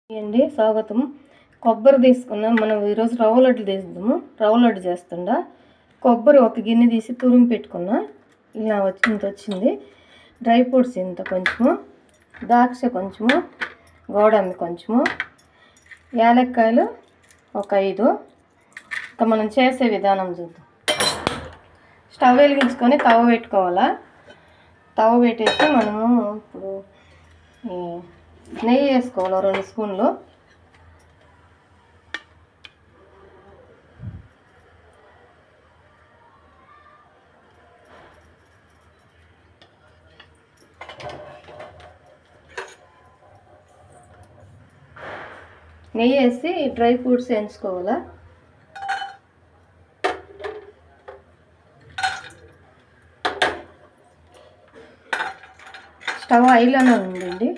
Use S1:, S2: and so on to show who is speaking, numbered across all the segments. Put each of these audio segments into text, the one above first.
S1: అండి స్వాగతం కొబ్బరి తీసుకున్నాం మనం ఈరోజు రవ్వ లడ్డు తీద్దాము రవ్వ లడ్డు చేస్తుండా కొబ్బరి ఒక గిన్నె తీసి తురిమి పెట్టుకున్నా ఇలా వచ్చి ఇంత వచ్చింది డ్రై ఫ్రూట్స్ ఇంత కొంచెము ద్రాక్ష కొంచెము గోడంబి కొంచెము యాలక్కాయలు ఒక ఐదు ఇంకా మనం చేసే విధానం చూద్దాం స్టవ్ వెలిగించుకొని తవ పెట్టుకోవాలా తవ పెట్టేసి మనము ఇప్పుడు ఈ నెయ్యి వేసుకోవాలి రెండు స్పూన్లు నెయ్యి వేసి డ్రై ఫ్రూట్స్ వేయించుకోవాలా స్టవ్ ఐలోనే ఉందండి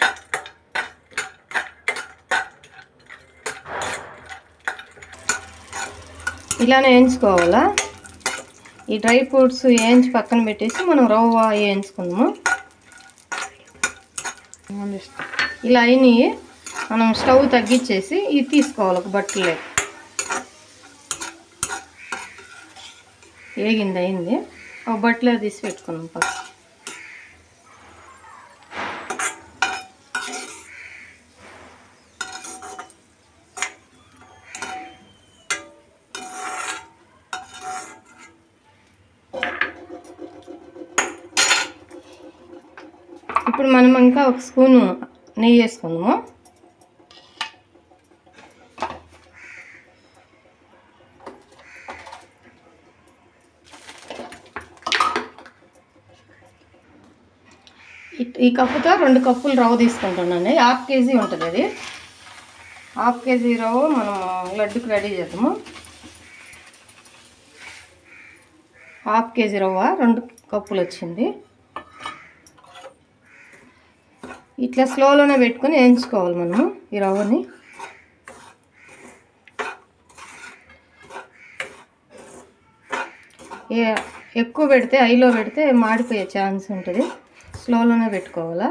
S1: ఇలానే వేయించుకోవాలా ఈ డ్రై ఫ్రూట్స్ వేయించి పక్కన పెట్టేసి మనం రవ్వ వేయించుకుందాము ఇలా అయినాయి మనం స్టవ్ తగ్గించేసి ఇవి తీసుకోవాలి ఒక బట్టలే వేగింది అయింది ఒక బట్టలో తీసి పెట్టుకుందాం పక్క ఇప్పుడు మనం ఇంకా ఒక స్పూను నెయ్యి వేసుకుందాము ఇట్- ఈ కప్పుతో రెండు కప్పులు రవ్వ తీసుకుంటున్నాను హాఫ్ కేజీ ఉంటుంది అది హాఫ్ కేజీ రవ్వ మనం లడ్డుకు రెడీ చేద్దాము హాఫ్ కేజీ రవ్వ రెండు కప్పులు వచ్చింది ఇట్లా స్లోలోనే పెట్టుకొని వేయించుకోవాలి మనము ఈ రవ్వని ఏ- ఎక్కువ పెడితే ఐలో పెడితే మాడిపోయే ఛాన్స్ ఉంటుంది స్లోలోనే పెట్టుకోవాలా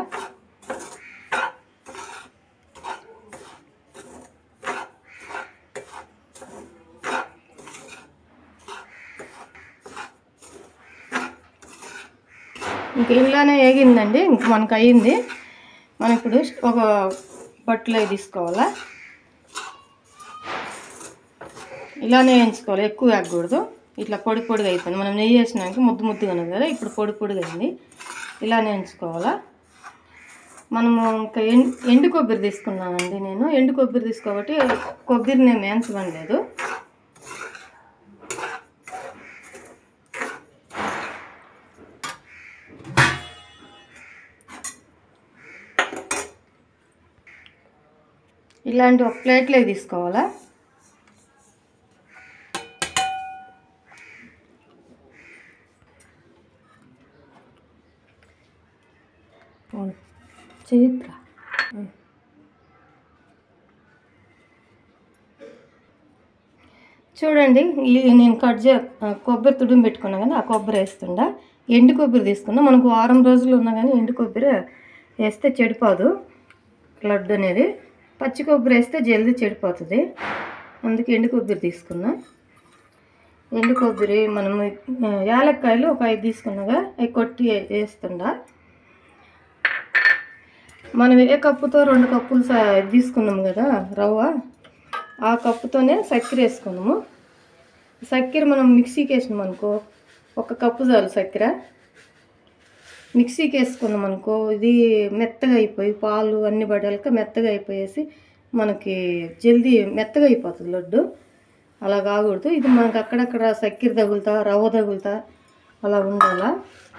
S1: ఇంక ఇలానే వేగిందండి ఇంక మనకు అయ్యింది మనం ఇప్పుడు ఒక బట్టలో తీసుకోవాలా ఇలానే వేయించుకోవాలి ఎక్కువ వేయకూడదు ఇట్లా పొడి పొడిగా అయిపోయింది మనం నెయ్యి వేసినాక ముద్దు ముద్దుగా ఉన్నది కదా ఇప్పుడు పొడి పొడిగా అయింది ఇలానే వేయించుకోవాలా మనము ఇంకా ఎండు ఎండు కొబ్బరి తీసుకున్నానండి నేను ఎండు కొబ్బరి తీసుకోబట్టి కొబ్బరి నేను వేయించడం లేదు ఇలాంటి ఒక ప్లేట్లోకి తీసుకోవాలా చేయట్లా చూడండి ఈ నేను కట్ చే కొబ్బరి తుడుము పెట్టుకున్నా కానీ ఆ కొబ్బరి వేస్తుండా ఎండు కొబ్బరి తీసుకున్నా మనకు వారం రోజులు ఉన్నా కానీ ఎండు కొబ్బరి వేస్తే చెడిపోదు లడ్డు అనేది పచ్చి కొబ్బరి వేస్తే జల్దీ చెడిపోతుంది అందుకే ఎండు కొబ్బరి తీసుకున్నా ఎండు కొబ్బరి మనం యాలక్కాయలు ఒక ఐదు తీసుకున్నాగా అవి కొట్టి వేస్తుండా మనం ఏ కప్పుతో రెండు కప్పులు స- తీసుకున్నాం కదా రవ్వ ఆ కప్పుతోనే చక్కెర వేసుకున్నాము చక్కెర మనం మిక్సీకి వేసినాం అనుకో ఒక కప్పు చాలు చక్కెర మిక్సీకి వేసుకున్నాం అనుకో ఇది మెత్తగా అయిపోయి పాలు అన్ని పడాక మెత్తగా అయిపోయేసి మనకి జల్దీ మెత్తగా అయిపోతుంది లడ్డు అలా కాకూడదు ఇది మనకు అక్కడక్కడ చక్కెర తగులుతా రవ్వ తగులుతా అలా ఉండాలా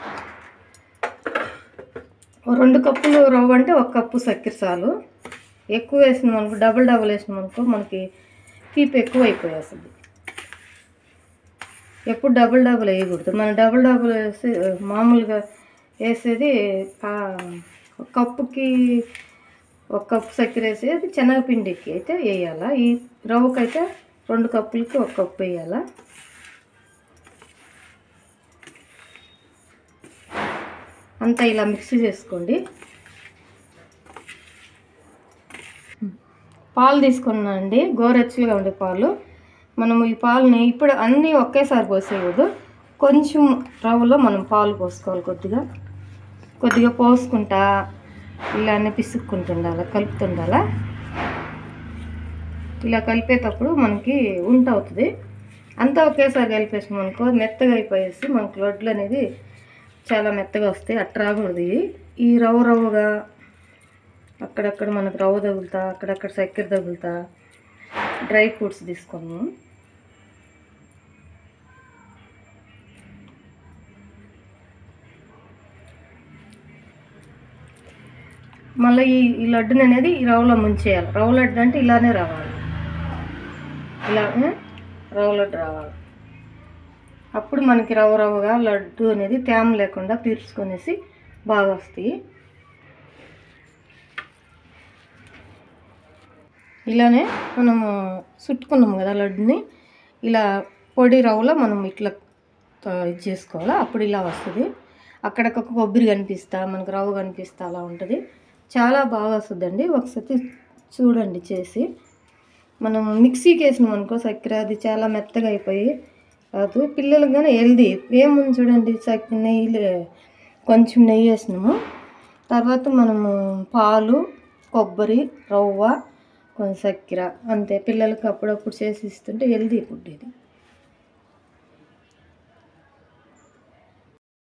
S1: ఓ రెండు కప్పులు రవ్వ అంటే ఒక కప్పు చక్కెర చాలు ఎక్కువ వేసినాం అనుకో డబుల్ డబుల్ వేసినాం అనుకో మనకి తీపి ఎక్కువ అయిపోయేస్తుంది ఎప్పుడు డబుల్ డబుల్ వేయకూడదు మనం డబుల్ డబుల్ వేసి మామూలుగా వేసేది ఆ, ఒక కప్పుకి ఒక కప్పు చక్కెర వేసేది శనగపిండికి అయితే వేయాలా ఈ రవ్వకైతే రెండు కప్పులకి ఒక కప్పు వేయాలా అంతా ఇలా మిక్సీ చేసుకోండి పాలు తీసుకున్నా అండి గోరెచ్చలుగా ఉండే పాలు మనము ఈ పాలని ఇప్పుడు అన్నీ ఒకేసారి పోసేయదు కొంచెం రవ్వలో మనం పాలు పోసుకోవాలి కొద్దిగా కొద్దిగా పోసుకుంటా ఇలా అన్నీ పిసుక్కుంటుండాలి కలుపుతుండాలా ఇలా కలిపేటప్పుడు మనకి ఉంట అవుతుంది అంతా ఒకేసారి కలిపేసినాం అనుకో మెత్తగా అయిపోయేసి మనకు లడ్లు అనేది చాలా మెత్తగా వస్తాయి అట్ట రాకూడదు ఇవి. ఈ రవ్వ రవ్వగా అక్కడక్కడ మనకు రవ్వ తగులుతా అక్కడక్కడ చక్కెర తగులుతా డ్రై ఫ్రూట్స్ తీసుకున్నాము మళ్ళీ ఈ ఈ లడ్డుని అనేది ఈ రవ్వలో ముంచేయాలి రవ్వ లడ్డు అంటే ఇలానే రావాలి ఇలా ఆ, రవ్వ లడ్డు రావాలి అప్పుడు మనకి రవ్వ రవ్వగా లడ్డు అనేది తేమ లేకుండా పీల్చుకొనేసి బాగా వస్తాయి ఇలానే మనము చుట్టుకున్నాం కదా లడ్డుని ఇలా పొడి రవ్వలో మనం ఇట్లా ఆ, ఇది చేసుకోవాలి అప్పుడు ఇలా వస్తుంది అక్కడక్కడ కొబ్బరి కనిపిస్తా మనకు రవ్వ కనిపిస్తా అలా ఉంటుంది చాలా బాగా వస్తుందండి ఒకసారి చూడండి చేసి మనం మిక్సీకి వేసినాం అనుకో చక్కెర అది చాలా మెత్తగా అయిపోయి అది పిల్లలకు కానీ హెల్దీ ఏముంది చూడండి చక్కెర నెయ్యి కొంచెం నెయ్యి వేసినాము తర్వాత మనము పాలు కొబ్బరి రవ్వ కొంచెం చక్కెర అంతే పిల్లలకి అప్పుడప్పుడు చేసి ఇస్తుంటే హెల్దీ ఫుడ్ ఇది